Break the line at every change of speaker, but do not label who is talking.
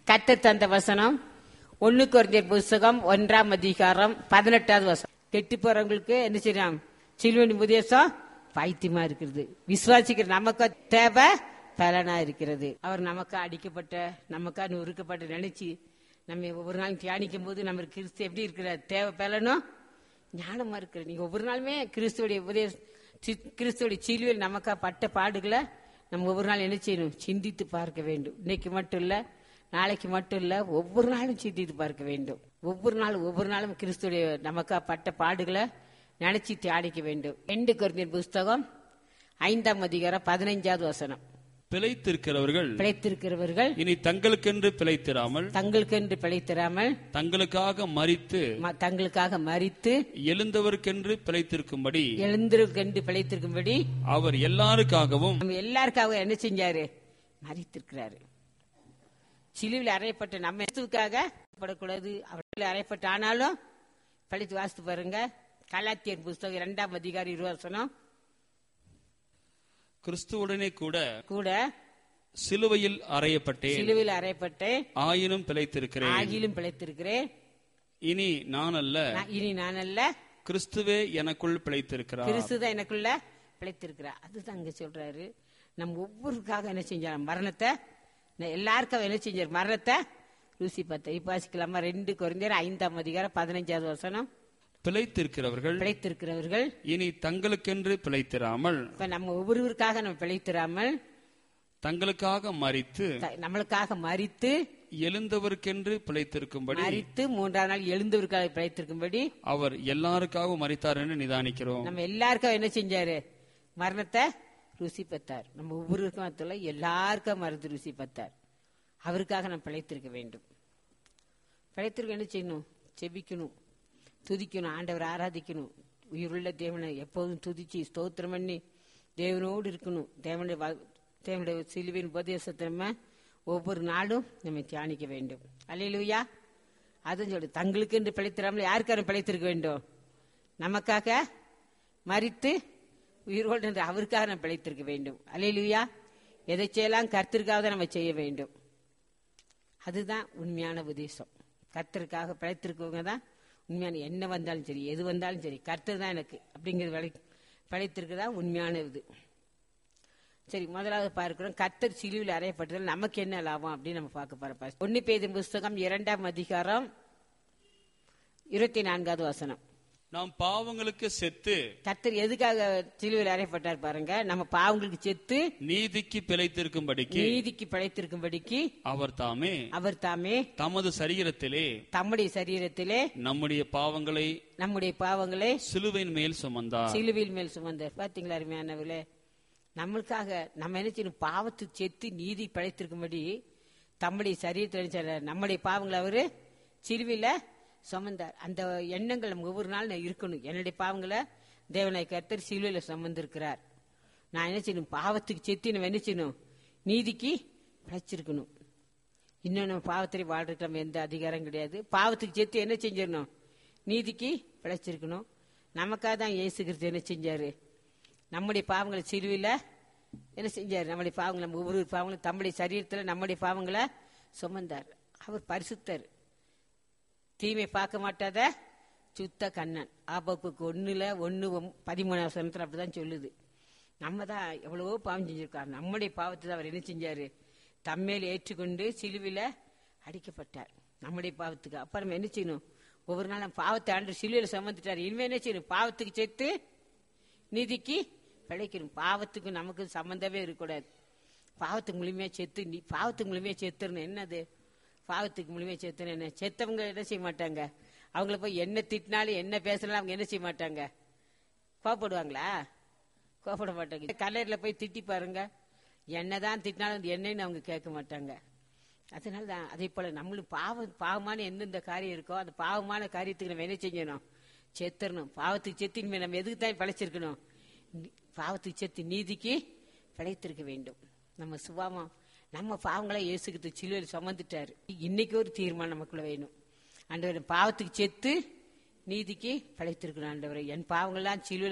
கத்த தந்த வசனம் ஒண்ணு குறைஞ்சர் புஸ்தகம் ஒன்றாம் அதிகாரம் பதினெட்டாவது வசனம் கெட்டு போறவங்களுக்கு என்ன செய்யலாம் சிலுவனி உபதேசம் பைத்தியமா இருக்கிறது விசுவாசிக்கிற நமக்கு தேவை பலனா இருக்கிறது அவர் நமக்கு அடிக்கப்பட்ட நமக்கா நொறுக்கப்பட்ட நினைச்சு நம்ம ஒவ்வொரு நாளும் தியானிக்கும் போது நம்ம கிறிஸ்து எப்படி இருக்கிறார் தேவை பலனும் ஞானமா இருக்கிற நீங்க ஒவ்வொரு நாளுமே கிறிஸ்துவோடைய உபதேச சி- கிறிஸ்துவோடைய சிலுவையில் நமக்கா பட்ட பாடுகளை நம்ம ஒவ்வொரு நாள் என்ன செய்யணும் சிந்தித்து பார்க்க வேண்டும் இன்னைக்கு மட்டும் இல்ல நாளைக்கு மட்டும் இல்ல ஒவ்வொரு நாளும் சிந்தித்து பார்க்க வேண்டும் ஒவ்வொரு நாளும் ஒவ்வொரு நாளும் கிறிஸ்துடைய நமக்கா பட்ட பாடுகளை நினைச்சு தியானிக்க வேண்டும் ரெண்டு குறைந்த புஸ்தகம் ஐந்தாம் அதிகாரம் பதினைஞ்சாவது வசனம்
பிழைத்திருக்கிறவர்கள்
பிழைத்திருக்கிறவர்கள்
இனி தங்களுக்கென்று பிழைத்திராமல்
தங்களுக்கென்று பிழைத்திராமல்
தங்களுக்காக மறித்து
ம- தங்களுக்காக மறித்து
எழுந்தவர்க்கென்று பிழைத்திருக்கும்படி
எழுந்திருக்கென்று பிழைத்திருக்கும்படி
அவர் எல்லாருக்காகவும்
நம்ம எல்லாருக்காக என்ன செஞ்சாரு மறித்திருக்கிறாரு சிலுவில் அறையப்பட்ட நம்ம இயேசுவுக்காக படக்கூடாது அவர்கள் அறையப்பட்ட ஆனாலும் படித்து வாசித்து பாருங்க கலாத்தியர் புஸ்தகம் இரண்டாம் அதிகாரி இருவசனம்
கிறிஸ்துவுடனே கூட
கூட
சிலுவையில் அறையப்பட்டேன்
சிலுவில் அறையப்பட்டு
ஆயினும் பிழைத்திருக்கிறேன்
ஆகிலும் பிழைத்திருக்கிறேன்
இனி நான் அல்ல
நான் இனி நான் அல்ல
கிறிஸ்துவே எனக்குள் பிழைத்திருக்கிறார்
கிறிஸ்து தான் எனக்குள்ள பிழைத்திருக்கிறார் அதுதான் அங்க சொல்றாரு நம்ம ஒவ்வொருக்காக என்ன செஞ்சார் மரணத்தை நான் எல்லாருக்கும் என்ன செஞ்சார் மரணத்தை ருசி பார்த்த இப்ப வாசிக்கலாமா ரெண்டு குறைஞ்சர் ஐந்தாம் அதிகாரம் பதினஞ்சாவது வசனம்
பிழைத்திருக்கிறவர்கள்
பிழைத்திருக்கிறவர்கள்
இனி தங்களுக்கென்று பிழைத்திராமல்
இப்ப நம்ம ஒவ்வொருவருக்காக நம்ம பிழைத்திராமல்
தங்களுக்காக மறித்து
த- நம்மளுக்காக மறித்து
எழுந்தவர்க்கென்று பிழைத்திருக்கும்படி
மறித்து மூன்றாம் நாள் எழுந்தவருக்காக பிழைத்திருக்கும்படி
அவர் எல்லாருக்காகவும் மறித்தார் என்று நிதானிக்கிறோம்
நம்ம எல்லாருக்கும் என்ன செஞ்சாரு மரணத்தை ருசி பார்த்தார் நம்ம ஒவ்வொருவருக்கும் மட்டும் எல்லாருக்கும் மருந்து ருசி பார்த்தார் அவருக்காக நம்ம பிழைத்திருக்க வேண்டும் பிழைத்திருக்க என்ன செய்யணும் செபிக்கணும் துதிக்கணும் ஆண்டவர் ஆராதிக்கணும் உயிருள்ள தேவனை எப்போதும் துதிச்சு ஸ்தோத்திரம் பண்ணி தேவனோடு இருக்கணும் தேவனுடைய வ- தேவனுடைய சிலுவின் உபதேசத்தை நம்ம ஒவ்வொரு நாளும் நம்ம தியானிக்க வேண்டும் அல்லையிலுயா அதுவும் சொல்லு தங்களுக்கு என்று பிழைத்திராமல் யாருக்கான பிழைத்திருக்க வேண்டும் நமக்காக மறித்து உயிரோடு என்று அவருக்காக நாம் பிழைத்திருக்க வேண்டும் அல்லையிலுயா எதை செய்யலாம் கர்த்தருக்காக நம்ம செய்ய வேண்டும் அதுதான் உண்மையான உபதேசம் கர்த்தருக்காக பிழைத்திருக்கவங்க தான் உண்மையான என்ன வந்தாலும் சரி எது வந்தாலும் சரி கர்த்தர் தான் எனக்கு அப்படிங்கிறது விளை பிழைத்திருக்கு தான் உண்மையான இது சரி முதலாவது பார்க்கிறோம் கர்த்தர் சிலுவில் அறையப்பட்டதில் நமக்கு என்ன லாபம் அப்படின்னு நம்ம பார்க்க போறோம் ஒன்னு பேதின் புஸ்தகம் இரண்டாம் அதிகாரம் இருபத்தி நான்காவது வசனம்
நாம் பாவங்களுக்கு செத்து
கர்த்தர் எதுக்காக சிலுவையில் அறையப்பட்டார் பாருங்க நம்ம பாவங்களுக்கு செத்து
நீதிக்கு பிழைத்திருக்கும்படிக்கு
நீதிக்கு பிழைத்திருக்கும்படிக்கு
அவர் தாமே
அவர் தாமே
தமது சரீரத்திலே
தம்முடைய சரீரத்திலே
நம்முடைய பாவங்களை
நம்முடைய பாவங்களை
சிலுவையின் மேல் சுமந்தார்
சிலுவையில் மேல் சுமந்தார் பாத்தீங்களா அருமையானவர்களே நம்மளுக்காக நம்ம என்ன செய்யணும் பாவத்துக்கு செத்து நீதி பிழைத்திருக்கும்படி தம்முடைய சரீரத்தில் சொல்றார். நம்முடைய பாவங்களை அவரு சிலுவையில சுமந்தார் அந்த எண்ணங்கள் நம்ம ஒவ்வொரு நாள் நான் இருக்கணும் என்னுடைய பாவங்களை தேவனை கர்த்தர் சிலுவையில சுமந்திருக்கிறார் நான் என்ன செய்யணும் பாவத்துக்கு செத்து நம்ம என்ன செய்யணும் நீதிக்கு பிழைச்சிருக்கணும் இன்னும் நம்ம பாவத்திலே வாழ்றதுக்கு நம்ம எந்த அதிகாரம் கிடையாது பாவத்துக்கு செத்து என்ன செஞ்சிடணும் நீதிக்கு பிழைச்சிருக்கணும் நமக்காக தான் இயேசு கிறிஸ்து என்ன செஞ்சாரு நம்முடைய பாவங்களை சிலுவையில் என்ன செஞ்சாரு நம்முடைய பாவங்களை நம்ம ஒவ்வொரு பாவங்களும் தம்முடைய சரீரத்தில் நம்முடைய பாவங்களை சுமந்தார் அவர் பரிசுத்தர் தீமை பார்க்க மாட்டாத சுத்த கண்ணன் ஆபாப்புக்கு ஒண்ணுல ஒன்னு பதிமூணாவது சனத்தில் அப்படிதான் சொல்லுது நம்ம தான் எவ்வளவோ பாவம் செஞ்சிருக்கோம் நம்முடைய பாவத்தை தான் அவர் என்ன செஞ்சாரு தம்மேல் ஏற்றுக்கொண்டு சிலுவில அடிக்கப்பட்டார் நம்முடைய பாவத்துக்கு அப்ப நம்ம என்ன செய்யணும் ஒவ்வொரு நாள் நம்ம பாவத்தை ஆண்டு சிலுவையில் சுமந்துட்டார் இனிமே என்ன செய்யணும் பாவத்துக்கு சேர்த்து நீதிக்கு பிழைக்கணும் பாவத்துக்கு நமக்கு சம்பந்தமே இருக்கக்கூடாது பாவத்துக்கு முழுமையா செத்து நீ பாவத்துக்கு முழுமையா செத்துறணும் என்னது பாவத்துக்கு முழுமையா செத்துன்னு என்ன செத்தவங்க என்ன செய்ய மாட்டாங்க அவங்கள போய் என்ன திட்டினாலும் என்ன பேசினாலும் அவங்க என்ன செய்ய மாட்டாங்க கோவப்படுவாங்களா கோவப்பட மாட்டாங்க கல்லறையில் போய் திட்டி பாருங்க என்னதான் திட்டினாலும் அது என்னன்னு அவங்க கேட்க மாட்டாங்க அதனால தான் அதே போல நம்மளும் பாவம் பாவமான எந்தெந்த காரியம் இருக்கோ அந்த பாவமான காரியத்துக்கு நம்ம என்ன செய்யணும் செத்துறணும் பாவத்துக்கு செத்து இனிமே நம்ம எதுக்கு தான் பிழைச்சிருக்கணும் நி- பாவத்துக்கு செத்து நீதிக்கு பிழைத்திருக்க வேண்டும் நம்ம சுபாவம் நம்ம பாவங்களை இயேசுக்கு சிலுவையில் சுமந்துட்டாரு இன்னைக்கு ஒரு தீர்மானம் நமக்குள்ள வேணும் ஆண்டவர் பாவத்துக்கு செத்து நீதிக்கு பிழைத்திருக்கணும் ஆண்டவரை என் பாவங்கள்லாம் சிலுவையில்